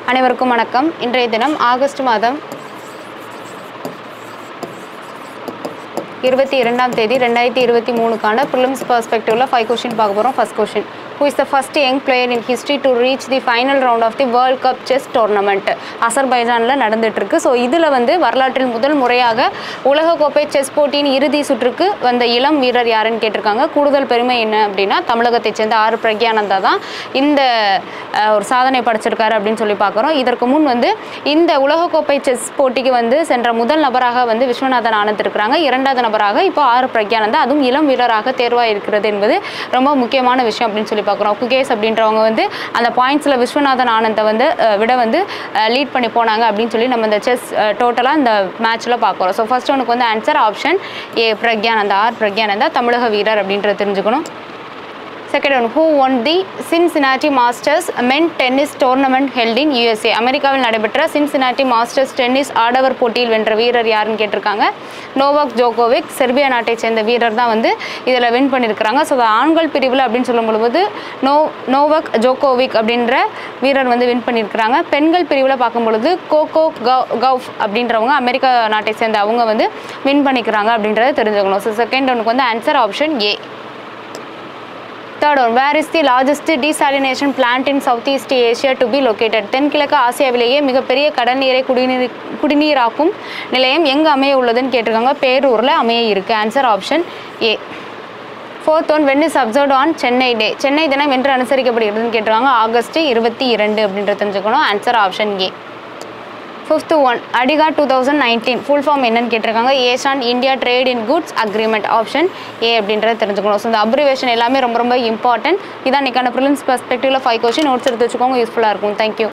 அனைவருக்கும் வணக்கம் இன்றைய தினம் ஆகஸ்ட் மாதம் இருபத்தி இரண்டாம் தேதி ரெண்டாயிரத்தி இருபத்தி மூணுக்கான ப்ரிலிம்ஸ் பர்ஸ்பெக்டிவில் ஃபைவ் கொஷின் பார்க்க போகிறோம் first question who is the first young player in history to reach the final round of the world cup chess tournament அசர்பைஜானில் நடந்துட்டு இருக்கு ஸோ இதில் வந்து வரலாற்றில் முதல் முறையாக உலகக்கோப்பை செஸ் போட்டியின் இறுதி சுற்றுக்கு வந்த இளம் வீரர் யாருன்னு கேட்டிருக்காங்க கூடுதல் பெருமை என்ன அப்படின்னா தமிழகத்தைச் சேர்ந்த ஆர் பிரக்யானந்தா தான் இந்த அஹ், ஒரு சாதனை படைச்சிருக்காரு அப்படின்னு சொல்லி பார்க்குறோம் இதற்கு முன் வந்து இந்த உலகக்கோப்பை செஸ் போட்டிக்கு வந்து சென்ற முதல் நபராக வந்து விஸ்வநாதன் ஆனந்த் இருக்கிறாங்க இரண்டாவது நபராக இப்போ ஆர் பிரக்யானந்தா அதுவும் இளம் வீரராக தேர்வாக இருக்கிறது என்பது ரொம்ப முக்கியமான விஷயம் அப்படின்னு சொல்லி பார்க்குறோம் குகேஸ் அப்படின்றவங்க வந்து அந்த பாயிண்ட்ஸில் விஸ்வநாதன் ஆனந்தை வந்து அஹ், விட வந்து லீட் பண்ணி போனாங்க அப்படின்னு சொல்லி நம்ம இந்த செஸ் டோட்டலாக இந்த மேட்ச்சில் பார்க்குறோம் ஸோ ஃபர்ஸ்ட் ஒனுக்கு வந்து answer option A Praggnanandhaa R Praggnanandhaa தமிழக வீரர் அப்படின்றத தெரிஞ்சுக்கணும் second one who won the Cincinnati Masters men tennis tournament held in USA அமெரிக்காவில் நடைபெற்ற சின்சினாட்டி மாஸ்டர்ஸ் டென்னிஸ் ஆடவர் போட்டியில் வென்ற வீரர் யாருன்னு கேட்டிருக்காங்க நோவாக் ஜோகோவிக் செர்பியா நாட்டை சேர்ந்த வீரர் தான் வந்து இதில் வின் பண்ணியிருக்கிறாங்க ஸோ ஆண்கள் பிரிவில் அப்படின்னு சொல்லும் பொழுது நோ நோவக் ஜோகோவிக் அப்படின்ற வீரர் வந்து வின் பண்ணியிருக்கிறாங்க பெண்கள் பிரிவில் பார்க்கும் பொழுது கோகோ கவ் கவுஃப் அப்படின்றவங்க அமெரிக்கா நாட்டை சேர்ந்த அவங்க வந்து வின் பண்ணிக்கிறாங்க அப்படின்றத தெரிஞ்சுக்கணும் ஸோ செகண்ட் ஒனுக்கு வந்து answer option A third one where is the largest desalination plant in South East Asia to be located தென்கிழக்கு ஆசியாவிலேயே மிகப்பெரிய கடல் நீரை குடிநீர் குடிநீராக்கும் நிலையம் எங்கே அமைய உள்ளதுன்னு கேட்டிருக்காங்க பேரூரில் அமைய இருக்கு answer option A fourth one when is observe on Chennai day Chennai தினம் என்று அனுசரிக்கப்படுகிறதுன்னு கேட்டிருக்காங்க ஆகஸ்ட் இருபத்தி இரண்டு அப்படின்றத தெரிஞ்சுக்கணும் answer option A fifth one AITIGA two thousand nineteen full form என்னன்னு கேட்டிருக்காங்க ASEAN India trade in goods agreement option A அப்படின்றத தெரிஞ்சுக்கணும் ஸோ இந்த அப்ரிவேஷன் எல்லாமே ரொம்ப ரொம்ப இம்பார்ட்டன்ட் இதான் இன்னைக்கான ப்ரிலிம்ஸ் பெர்ஸ்பெக்டிவ்ல ஃபைவ் கொஸ்டின் நோட்ஸ் எடுத்து வச்சுக்கோங்க யூஸ்ஃபுல்லாக இருக்கும் தேங்க்யூ